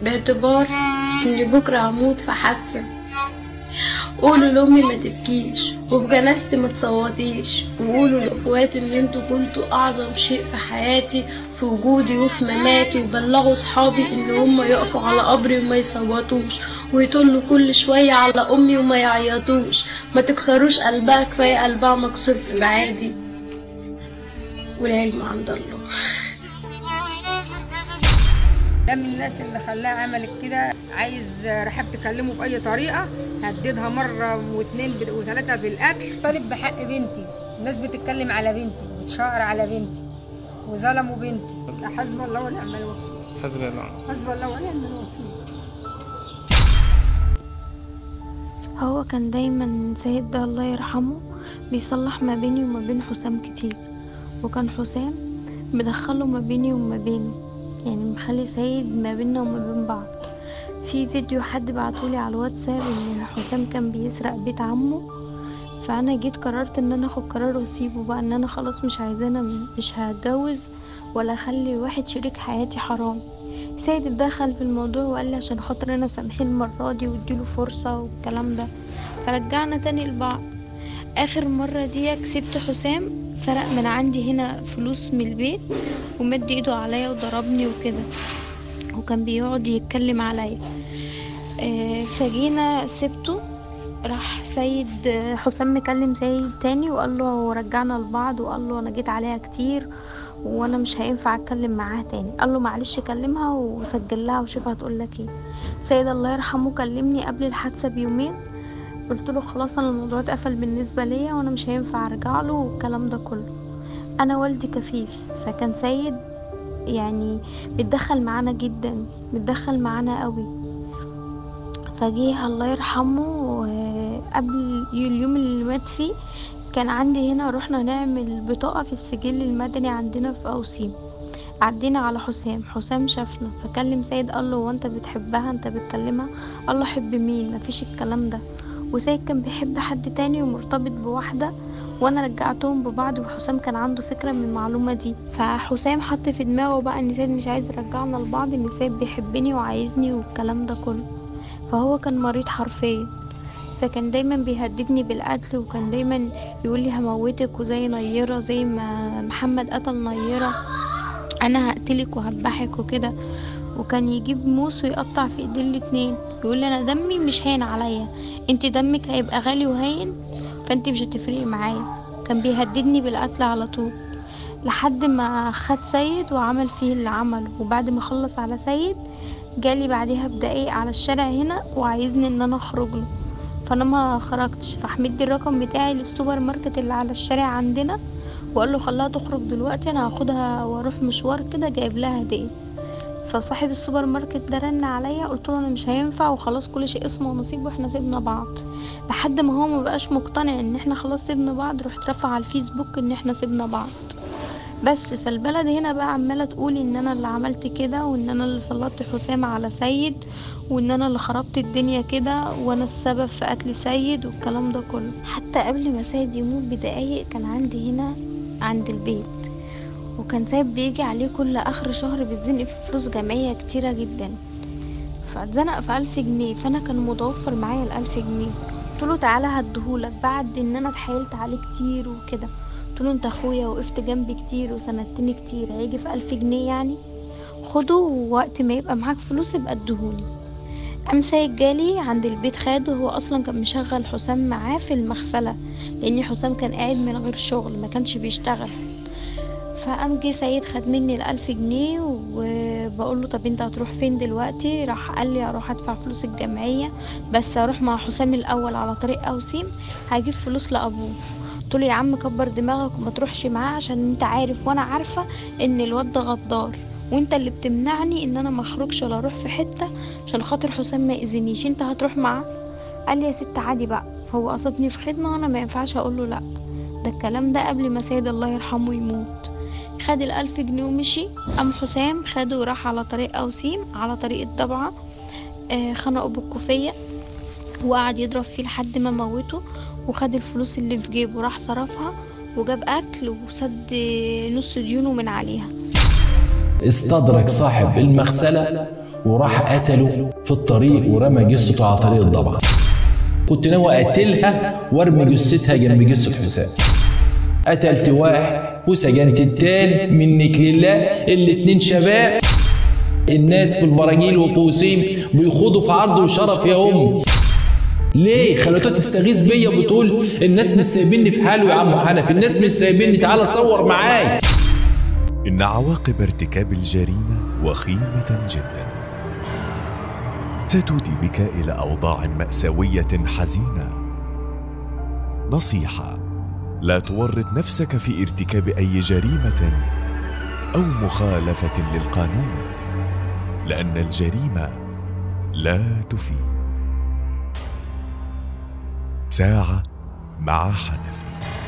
باعتبار إني بكرة هموت في حادثة قولوا لأمي ما تبكيش وفي جنازتي ما تصوتيش وقولوا لأخواتي إن انتوا كنتوا أعظم شيء في حياتي في وجودي وفي مماتي وبلغوا صحابي إن هما يقفوا على قبري وما يصوتوش ويطلوا كل شوية على أمي وما يعيطوش ما تكسروش قلبها كفاية قلبها مكسور في بعادي والعلم عند الله ده من الناس اللي خلاها عملت كده عايز رحاب تكلمه بأي طريقة هددها مرة واثنين بد- وثلاثة بالقتل طالب بحق بنتي الناس بتتكلم على بنتي وبتشقر على بنتي وظلموا بنتي ده حسب الله ونعم الوكيل حسبي الله حسب الله ونعم الوكيل هو كان دايما سيد ده الله يرحمه بيصلح ما بيني وما بين حسام كتير وكان حسام مدخله ما بيني وما بينه يعني مخلي سيد ما بيننا وما بين بعض في فيديو حد بعتولي على الواتساب ان حسام كان بيسرق بيت عمه فانا جيت قررت ان انا اخد قرار واسيبه بقى ان انا خلاص مش عايزانا مش هتجوز ولا اخلي واحد شريك حياتي حرام سيد اتدخل في الموضوع وقال لي عشان خاطر انا سامحين المره دي واديله فرصه والكلام ده فرجعنا تاني لبعض اخر مره دي كسبت حسام سرق من عندي هنا فلوس من البيت ومد ايده عليا وضربني وكده وكان بيقعد يتكلم عليا آه، فجينا سبته راح سيد آه، حسام مكلم سيد تاني وقال له رجعنا لبعض وقال له انا جيت عليها كتير وانا مش هينفع اتكلم معاها تاني قال له معلش كلمها وسجل لها وشوف هتقول لك ايه سيد الله يرحمه كلمني قبل الحادثه بيومين قلت له خلاص انا الموضوع اتقفل بالنسبه ليا وانا مش هينفع ارجع له والكلام ده كله انا والدي كفيف فكان سيد يعني بيتدخل معانا جدا بيتدخل معانا قوي فجيه الله يرحمه آه، قبل اليوم اللي مات فيه كان عندي هنا رحنا نعمل بطاقة في السجل المدني عندنا في أوسيم عدينا على حسام حسام شافنا فكلم سيد قال له هو انت بتحبها انت بتكلمها قال له حب مين مفيش الكلام ده وسيد كان بيحب حد تاني ومرتبط بواحدة وانا رجعتهم ببعض وحسام كان عنده فكرة من المعلومة دي فحسام حط في دماغه بقى ان سيد مش عايز يرجعنا لبعض ان سيد بيحبني وعايزني والكلام ده كله فهو كان مريض حرفيا فكان دايما بيهددني بالقتل وكان دايما يقول لي هموتك وزي نيرة زي ما محمد قتل نيرة انا هقتلك وهذبحك وكده وكان يجيب موس ويقطع في ايدين الاتنين يقول لي انا دمي مش هين عليا انت دمك هيبقى غالي وهين فانت مش هتفرقي معايا كان بيهددني بالقتل على طول لحد ما خد سيد وعمل فيه اللي عمله وبعد ما خلص على سيد جالي بعدها بدقايق على الشارع هنا وعايزني ان انا اخرج له فانا ما خرجتش راح مدي الرقم بتاعي للسوبر ماركت اللي على الشارع عندنا وقال له خلاها تخرج دلوقتي انا هاخدها واروح مشوار كده جايب لها هديه فصاحب السوبر ماركت ده رن عليا قلت له انا مش هينفع وخلاص كل شيء اسمه نصيب واحنا سيبنا بعض لحد ما هو ما بقاش مقتنع ان احنا خلاص سيبنا بعض رحت رافعه على الفيسبوك ان احنا سيبنا بعض بس فالبلد هنا بقى عماله تقول ان انا اللي عملت كده وان انا اللي سلطت حسام على سيد وان انا اللي خربت الدنيا كده وانا السبب في قتل سيد والكلام ده كله حتى قبل ما سيد يموت بدقايق كان عندي هنا عند البيت وكان سيد بيجي عليه كل اخر شهر بيتزنق في فلوس جمعيه كتيره جدا فاتزنق في ألف جنيه فانا كان متوفر معايا الألف جنيه قلت له تعالى هديهولك بعد ان انا اتحايلت عليه كتير وكده قلت له انت اخويا وقفت جنبي كتير وسندتني كتير هيجي في ألف جنيه يعني خده ووقت ما يبقى معاك فلوس يبقى اديهولي قام سيد جالي عند البيت خاده هو اصلا كان مشغل حسام معاه في المغسله لان حسام كان قاعد من غير شغل ما كانش بيشتغل فقام جه سيد خد مني الألف جنيه وبقول له طب انت هتروح فين دلوقتي راح قال لي اروح ادفع فلوس الجمعيه بس اروح مع حسام الاول على طريق اوسيم هجيب فلوس لابوه قلت له يا عم كبر دماغك وما تروحش معاه عشان انت عارف وانا عارفه ان الواد ده غدار وانت اللي بتمنعني ان انا ما اخرجش ولا اروح في حته عشان خاطر حسام ما يأذينيش انت هتروح معاه قال لي يا ست عادي بقى هو قصدني في خدمه وانا ما ينفعش اقول له لا ده الكلام ده قبل ما سيد الله يرحمه يموت خد الألف جنيه ومشي قام حسام خده وراح على طريق أوسيم على طريق الضبعة آه خنقه بالكوفية وقعد يضرب فيه لحد ما موته وخد الفلوس اللي في جيبه راح صرفها وجاب أكل وسد نص ديونه من عليها استدرك صاحب المغسلة وراح قتله في الطريق ورمى جثته على طريق الضبع كنت ناوي اقتلها وارمي جثتها جنب جثه حسام قتلت واحد وسجنت التاني منك لله الاتنين شباب الناس في البراجيل وفي وسيم بيخوضوا في عرض وشرف يا امي ليه خلوتها تستغيث بيا وبتقول الناس مش سايبيني في حالي يا عم حنفي الناس مش سايبيني تعالى صور معايا إن عواقب ارتكاب الجريمة وخيمة جدا ستودي بك إلى أوضاع مأساوية حزينة نصيحة لا تورط نفسك في ارتكاب أي جريمة أو مخالفة للقانون لأن الجريمة لا تفيد ساعة مع حنفي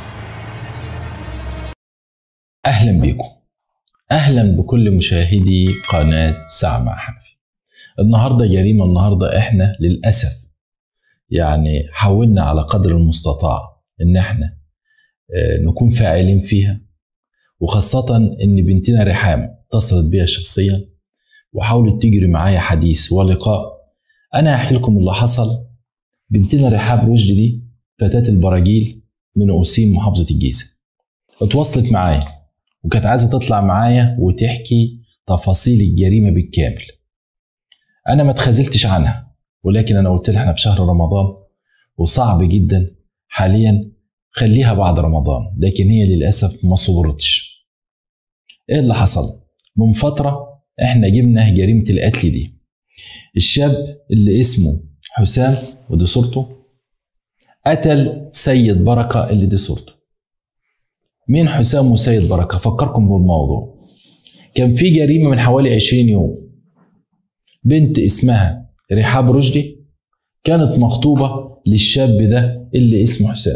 اهلا بيكم اهلا بكل مشاهدي قناه ساعه مع حنفي النهارده جريمه النهارده احنا للاسف يعني حاولنا على قدر المستطاع ان احنا آه، نكون فاعلين فيها وخاصة إن بنتنا رحام اتصلت بيا شخصيا وحاولت تجري معايا حديث ولقاء أنا هحكي لكم اللي حصل بنتنا رحاب رشدي دي فتاة البراجيل من أوسيم محافظة الجيزة اتواصلت معايا وكانت عايزة تطلع معايا وتحكي تفاصيل الجريمة بالكامل أنا ما اتخاذلتش عنها ولكن أنا قلت لها احنا في شهر رمضان وصعب جدا حاليا خليها بعد رمضان لكن هي للأسف ما صبرتش ايه اللي حصل من فترة احنا جبنا جريمة القتل دي الشاب اللي اسمه حسام ودي صورته قتل سيد بركة اللي دي صورته مين حسام وسيد بركة فكركم بالموضوع كان في جريمة من حوالي 20 يوم بنت اسمها رحاب رشدي كانت مخطوبة للشاب ده اللي اسمه حسام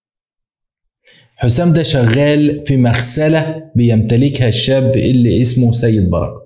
حسام ده شغال في مغسلة بيمتلكها الشاب اللي اسمه سيد بركة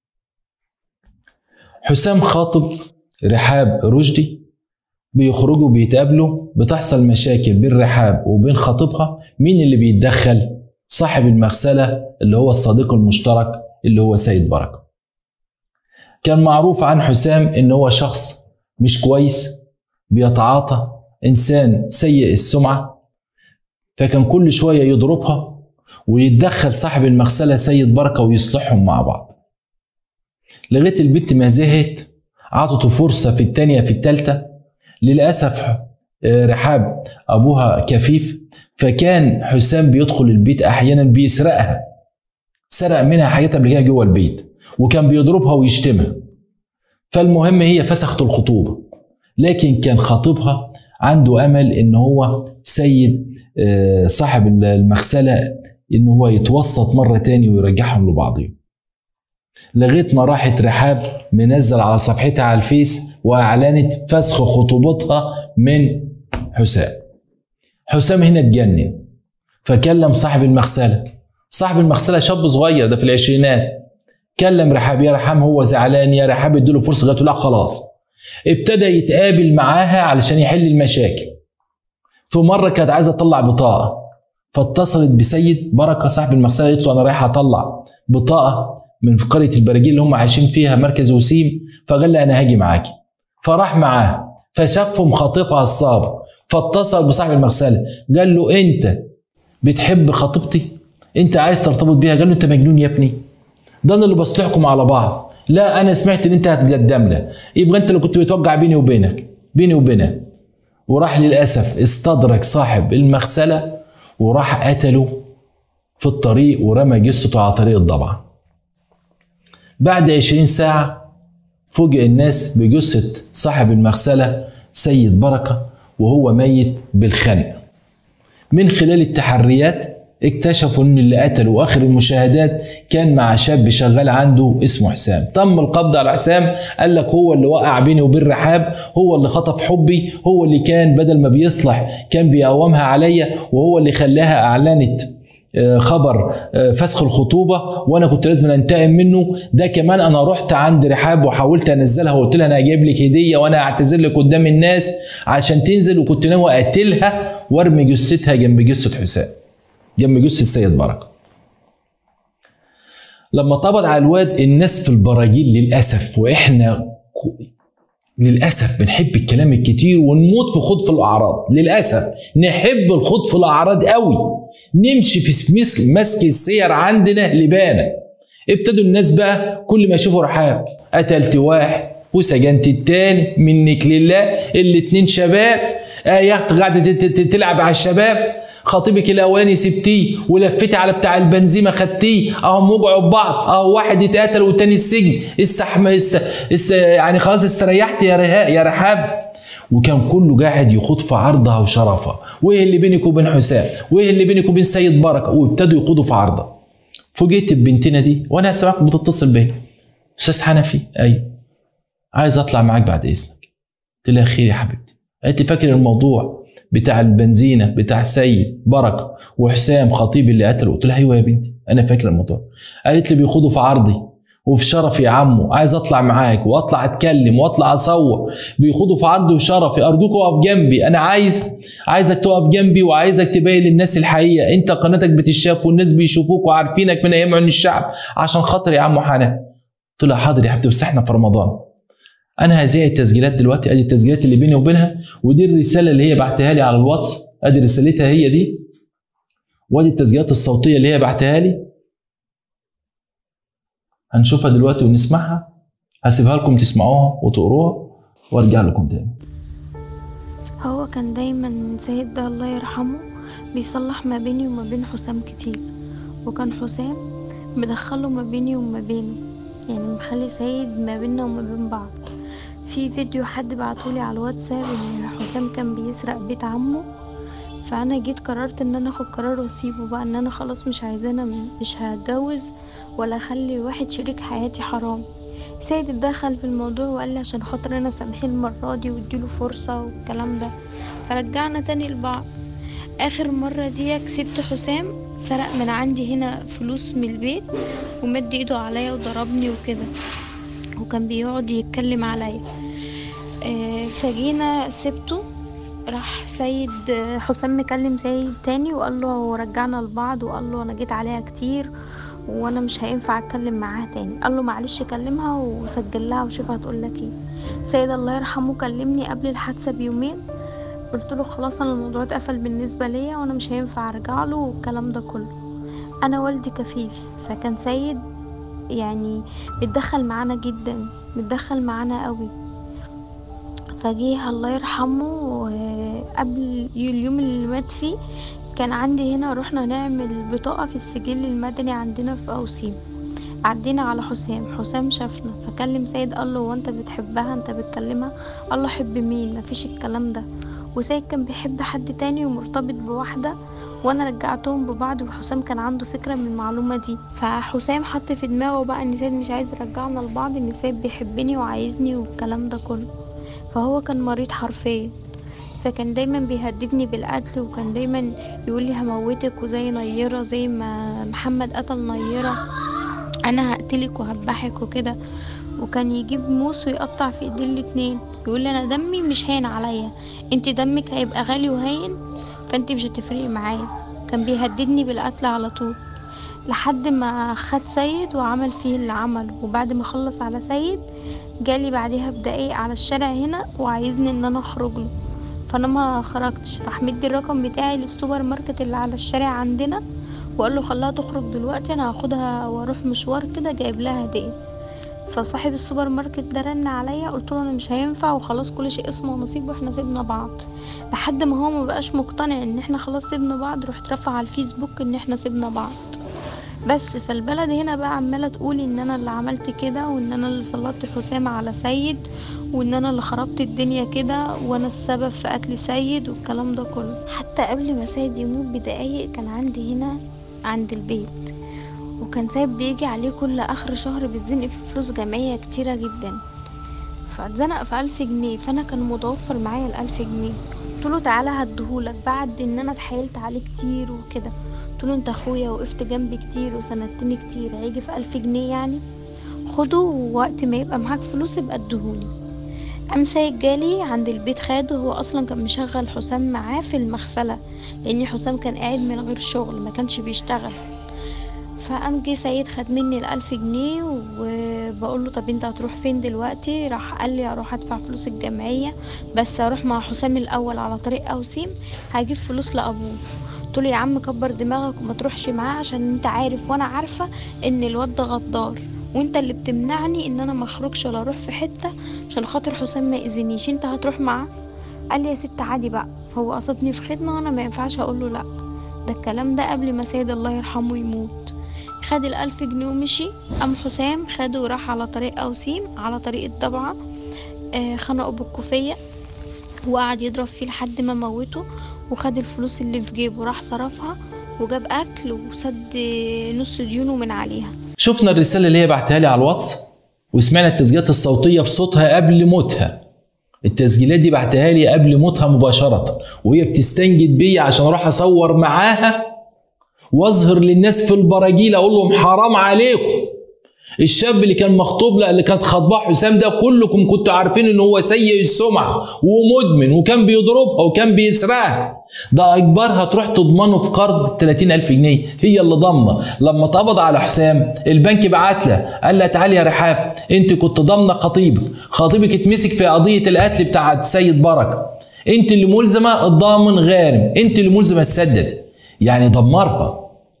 حسام خاطب رحاب رشدي بيخرجوا بيتقابلوا بتحصل مشاكل بين رحاب وبين خطيبها مين اللي بيتدخل صاحب المغسلة اللي هو الصديق المشترك اللي هو سيد بركة كان معروف عن حسام ان هو شخص مش كويس بيتعاطى انسان سيء السمعه فكان كل شويه يضربها ويتدخل صاحب المغسله سيد بركه ويصلحهم مع بعض لغايه البت ما زهقت عطته فرصه في التانيه في التالته للاسف آه، رحاب ابوها كفيف فكان حسام بيدخل البيت احيانا بيسرقها سرق منها حاجات قبل كده جوه البيت وكان بيضربها ويشتمها فالمهم هي فسخت الخطوبه لكن كان خطيبها عنده امل ان هو سيد آه، صاحب المغسله ان هو يتوسط مره تاني ويرجعهم لبعضهم لغايه ما راحت رحاب منزل على صفحتها على الفيس واعلنت فسخ خطوبتها من حسام حسام هنا اتجنن فكلم صاحب المغسله صاحب المغسله شاب صغير ده في العشرينات كلم رحاب يا رحام هو زعلان يا رحاب اديله فرصه قالت له لا خلاص ابتدى يتقابل معاها علشان يحل المشاكل في مره كانت عايزه تطلع بطاقه فاتصلت بسيد بركه صاحب المغسله قالت له انا رايحه اطلع بطاقه من في قريه البراجيل اللي هم عايشين فيها مركز وسيم فقال لي انا هاجي معاكي فراح معاه فشافهم خاطفها الصابر فاتصل بصاحب المغسله قال له انت بتحب خطيبتي انت عايز ترتبط بيها قال له انت مجنون يا ابني ده انا اللي بصلحكم على بعض لا انا سمعت ان انت هتقدم له يبقى انت اللي كنت بتوقع بيني وبينك بيني وبينها وراح للاسف استدرك صاحب المغسله وراح قتله في الطريق ورمى جثته على طريق الضبعه بعد 20 ساعه فوجئ الناس بجثه صاحب المغسله سيد بركه وهو ميت بالخنق من خلال التحريات اكتشفوا ان اللي قتله واخر المشاهدات كان مع شاب شغال عنده اسمه حسام تم القبض على حسام قال لك هو اللي وقع بيني وبين رحاب هو اللي خطف حبي هو اللي كان بدل ما بيصلح كان بيقومها عليا وهو اللي خلاها اعلنت آه، خبر آه، فسخ الخطوبه وانا كنت لازم انتقم منه ده كمان انا رحت عند رحاب وحاولت انزلها وقلت لها انا هجيب لك هديه وانا هعتذر لك قدام الناس عشان تنزل وكنت ناوي اقتلها وارمي جثتها جنب جثه حسام جنب جثه السيد بركه لما اتقبض على الواد الناس في البراجيل للاسف واحنا ك- للاسف بنحب الكلام الكتير ونموت في خوض في الاعراض للاسف نحب الخوض في الاعراض قوي نمشي في مسك مسك السير عندنا لبانه ابتدوا الناس بقى كل ما يشوفوا رحاب قتلت واحد وسجنت التاني منك لله الاتنين شباب اه يا اخت قاعده ت- ت- تلعب على الشباب خطيبك الاولاني سبتيه ولفتي على بتاع البنزيمه خدتيه اهم وقعوا ببعض اهو واحد اتقتل والتاني السجن استحم است... است... يعني خلاص استريحت يا رهاء يا رحاب وكان كله قاعد يخوض في عرضها وشرفها وايه اللي بينك وبين حسام وايه اللي بينك وبين سيد بركه وابتدوا يخوضوا في عرضها فوجئت ببنتنا دي وانا سمعت بتتصل بيا استاذ حنفي ايوه عايز اطلع معاك بعد اذنك قلت لها خير يا حبيبتي قالت لي فاكر الموضوع بتاع البنزينه بتاع سيد بركه وحسام خطيب اللي قتله قلت لها ايوه يا بنتي انا فاكر الموضوع قالت لي بيخوضوا في عرضي وفي شرفي يا عمو عايز اطلع معاك واطلع اتكلم واطلع اصور بيخوضوا في عرضي وشرفي ارجوك اقف جنبي انا عايز عايزك تقف جنبي وعايزك تبين للناس الحقيقه انت قناتك بتشاف والناس بيشوفوك وعارفينك من ايام عين الشعب عشان خاطر يا عمو حنان قلت لها حاضر يا حبيبتي بس احنا في رمضان انا هذيع التسجيلات دلوقتي ادي التسجيلات اللي بيني وبينها ودي الرساله اللي هي بعتها لي على الواتس ادي رسالتها هي دي وادي التسجيلات الصوتيه اللي هي بعتها لي هنشوفها دلوقتي ونسمعها هسيبها لكم تسمعوها وتقروها وارجع لكم تاني هو كان دايما سيد ده الله يرحمه بيصلح ما بيني وما بين حسام كتير وكان حسام مدخله ما بيني وما بينه يعني مخلي سيد ما بيننا وما بين بعض في فيديو حد بعتولي على الواتساب ان حسام كان بيسرق بيت عمه فانا جيت قررت ان انا اخد قرار واسيبه بقى ان انا خلاص مش عايزانا مش هتجوز ولا اخلي واحد شريك حياتي حرام سيد اتدخل في الموضوع وقال لي عشان خاطر انا سامحين المره دي واديله فرصه والكلام ده فرجعنا تاني لبعض اخر مره دي كسبت حسام سرق من عندي هنا فلوس من البيت ومد ايده عليا وضربني وكده وكان بيقعد يتكلم عليا آه، فجينا سبته راح سيد آه، حسام مكلم سيد تاني وقال له رجعنا لبعض وقال له انا جيت عليها كتير وانا مش هينفع اتكلم معاها تاني قال له معلش كلمها وسجل لها وشوف هتقول لك ايه سيد الله يرحمه كلمني قبل الحادثه بيومين قلت له خلاص انا الموضوع اتقفل بالنسبه ليا وانا مش هينفع ارجع له والكلام ده كله انا والدي كفيف فكان سيد يعني متدخل معانا جدا متدخل معانا قوي فجيه الله يرحمه آه، قبل اليوم اللي مات فيه كان عندي هنا رحنا نعمل بطاقة في السجل المدني عندنا في أوسيم عدينا على حسام حسام شافنا فكلم سيد قال له هو انت بتحبها انت بتكلمها قال له حب مين مفيش الكلام ده وسيد كان بيحب حد تاني ومرتبط بواحدة وانا رجعتهم ببعض وحسام كان عنده فكرة من المعلومة دي فحسام حط في دماغه بقى ان سيد مش عايز يرجعنا لبعض ان سيد بيحبني وعايزني والكلام ده كله فهو كان مريض حرفيا فكان دايما بيهددني بالقتل وكان دايما يقول لي هموتك وزي نيرة زي ما محمد قتل نيرة انا هقتلك وهذبحك وكده وكان يجيب موس ويقطع في ايدين الاتنين يقول لي انا دمي مش هين عليا انت دمك هيبقى غالي وهين فانت مش هتفرقي معايا كان بيهددني بالقتل على طول لحد ما خد سيد وعمل فيه اللي عمله وبعد ما خلص على سيد جالي بعدها بدقايق على الشارع هنا وعايزني ان انا اخرج له فانا ما خرجتش راح مدي الرقم بتاعي للسوبر ماركت اللي على الشارع عندنا وقال له خلاها تخرج دلوقتي انا هاخدها واروح مشوار كده جايب لها هديه فصاحب السوبر ماركت ده رن عليا قلت له انا مش هينفع وخلاص كل شيء اسمه نصيب واحنا سيبنا بعض لحد ما هو ما بقاش مقتنع ان احنا خلاص سيبنا بعض رحت رافعه على الفيسبوك ان احنا سيبنا بعض بس فالبلد هنا بقى عماله تقول ان انا اللي عملت كده وان انا اللي سلطت حسام على سيد وان انا اللي خربت الدنيا كده وانا السبب في قتل سيد والكلام ده كله حتى قبل ما سيد يموت بدقايق كان عندي هنا عند البيت وكان سيد بيجي عليه كل اخر شهر بتزنق في فلوس جمعية كتيرة جدا فاتزنق في ألف جنيه فانا كان متوفر معايا الألف جنيه قلتله تعالى هديهولك بعد ان انا اتحايلت عليه كتير وكده قلتله انت اخويا وقفت جنبي كتير وسندتني كتير هيجي في ألف جنيه يعني خده ووقت ما يبقى معاك فلوس يبقى اديهولي قام سيد جالي عند البيت خاده هو اصلا كان مشغل حسام معاه في المغسله لان حسام كان قاعد من غير شغل ما كانش بيشتغل فقام جه سيد خد مني الألف جنيه وبقول له طب انت هتروح فين دلوقتي راح قال لي اروح ادفع فلوس الجمعية بس اروح مع حسام الاول على طريق اوسيم هجيب فلوس لابوه قلت له يا عم كبر دماغك وما تروحش معاه عشان انت عارف وانا عارفة ان الواد ده غدار وانت اللي بتمنعني ان انا ما اخرجش ولا اروح في حتة عشان خاطر حسام ما يأذينيش انت هتروح معاه قال لي يا ست عادي بقى هو قصدني في خدمة وانا ما ينفعش اقول له لا ده الكلام ده قبل ما سيد الله يرحمه يموت خد الألف جنيه ومشي قام حسام خده وراح على طريق أوسيم على طريق الضبعة آه خنقه بالكوفية وقعد يضرب فيه لحد ما موته وخد الفلوس اللي في جيبه راح صرفها وجاب أكل وسد نص ديونه من عليها شفنا الرسالة اللي هي بعتها لي على الواتس وسمعنا التسجيلات الصوتية بصوتها قبل موتها التسجيلات دي بعتها لي قبل موتها مباشرة وهي بتستنجد بيا عشان اروح اصور معاها واظهر للناس في البراجيل اقول لهم حرام عليكم الشاب اللي كان مخطوب لا اللي كانت خطباه حسام ده كلكم كنتوا عارفين ان هو سيء السمعه ومدمن وكان بيضربها وكان بيسرقها ده اجبارها تروح تضمنه في قرض 30000 جنيه هي اللي ضامنه لما اتقبض على حسام البنك بعت لها قال لها تعالي يا رحاب انت كنت ضامنه خطيبك خطيبك اتمسك في قضيه القتل بتاعه سيد بركه انت اللي ملزمه الضامن غارم انت اللي ملزمه تسدد يعني دمرها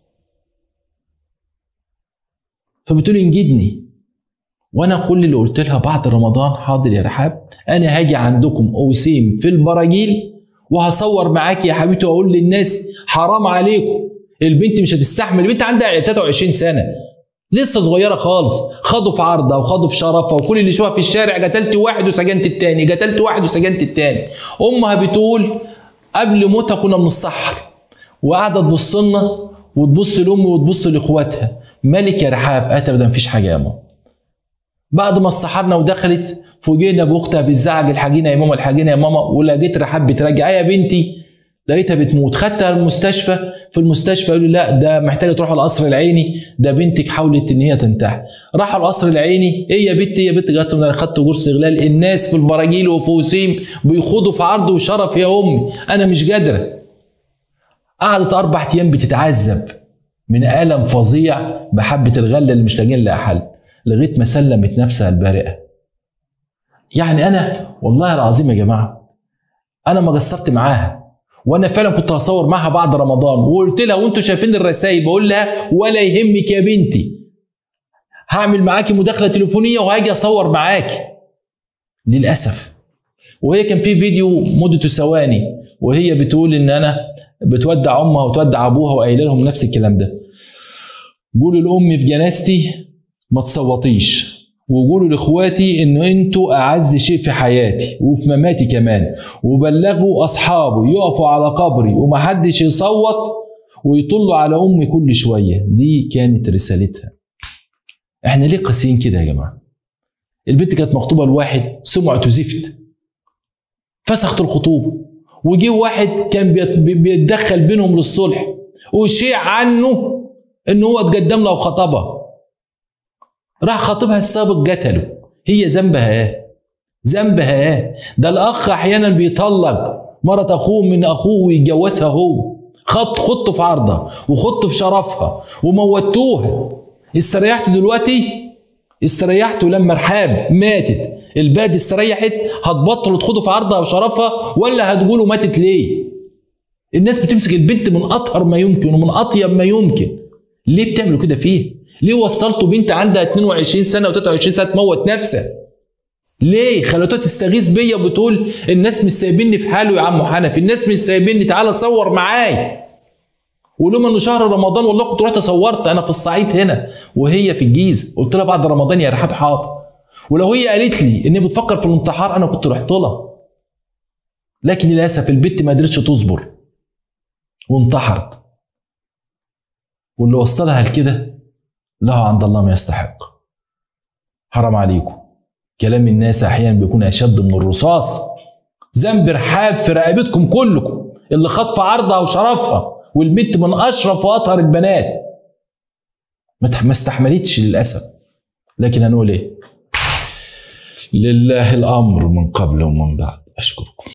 فبتقول انجدني وانا كل اللي قلت لها بعد رمضان حاضر يا رحاب انا هاجي عندكم اوسيم في البراجيل وهصور معاكي يا حبيبتي واقول للناس حرام عليكم البنت مش هتستحمل البنت عندها 23 سنه لسه صغيره خالص خدوا في عرضها وخدوا في شرفها وكل اللي يشوفها في الشارع قتلت واحد وسجنت التاني قتلت واحد وسجنت التاني امها بتقول قبل موتها كنا بنصحر وقاعده تبص لنا وتبص لامي وتبص لاخواتها مالك يا رحاب ابدا مفيش حاجه يا ماما بعد ما السحرنا ودخلت فوجئنا باختها بتزعج الحاجينه يا ماما الحاجينه يا ماما ولقيت رحاب بتراجع يا بنتي لقيتها بتموت خدتها المستشفى في المستشفى قالوا لا ده محتاجه تروح القصر العيني ده بنتك حاولت ان هي تنتحر راحوا القصر العيني ايه يا بنتي يا بنت جات لهم انا خدت جرس غلال الناس في البراجيل وفي وسيم بيخوضوا في عرض وشرف يا امي انا مش قادره قعدت اربع ايام بتتعذب من الم فظيع بحبه الغله اللي مش لاقيين لها حل لغايه ما سلمت نفسها البارئه يعني انا والله العظيم يا جماعه انا ما قصرت معاها وانا فعلا كنت هصور معاها بعد رمضان وقلت لها وانتوا شايفين الرسائل بقول لها ولا يهمك يا بنتي هعمل معاكي مداخله تليفونيه وهاجي اصور معاكي للاسف وهي كان في فيديو مدته ثواني وهي بتقول ان انا بتودع امها وتودع ابوها وقايله لهم نفس الكلام ده قولوا لامي في جنازتي ما تصوتيش وقولوا لاخواتي ان انتوا اعز شيء في حياتي وفي مماتي كمان وبلغوا اصحابي يقفوا على قبري ومحدش يصوت ويطلوا على امي كل شويه دي كانت رسالتها احنا ليه قاسيين كده يا جماعه البنت كانت مخطوبه لواحد سمعته زفت فسخت الخطوبه وجه واحد كان بيتدخل بينهم للصلح وشيع عنه ان هو اتقدم له وخطبها راح خطيبها السابق قتله هي ذنبها ايه ذنبها ايه ده الاخ احيانا بيطلق مرة اخوه من اخوه ويتجوزها هو خط خطه في عرضها وخطه في شرفها وموتوها استريحتوا دلوقتي استريحتوا لما رحاب ماتت البلد استريحت هتبطلوا تخوضوا في عرضها وشرفها ولا هتقولوا ماتت ليه الناس بتمسك البنت من اطهر ما يمكن ومن اطيب ما يمكن ليه بتعملوا كده فيه ليه وصلتوا بنت عندها 22 سنه و23 سنه تموت نفسها ليه خلتوها تستغيث بيا وبتقول الناس مش سايبيني في حاله يا عم حنفي الناس مش سايبيني تعالى صور معايا ولما انه شهر رمضان والله كنت رحت صورت انا في الصعيد هنا وهي في الجيزه قلت لها بعد رمضان يا رحاب حاضر ولو هي قالت لي ان بتفكر في الانتحار انا كنت رحت لها لكن للاسف البت ما قدرتش تصبر وانتحرت واللي وصلها لكده له عند الله ما يستحق حرام عليكم كلام الناس احيانا بيكون اشد من الرصاص ذنب رحاب في رقبتكم كلكم اللي خطف عرضها وشرفها والبنت من اشرف واطهر البنات ما استحملتش للاسف لكن هنقول ايه لله الامر من قبل ومن بعد اشكركم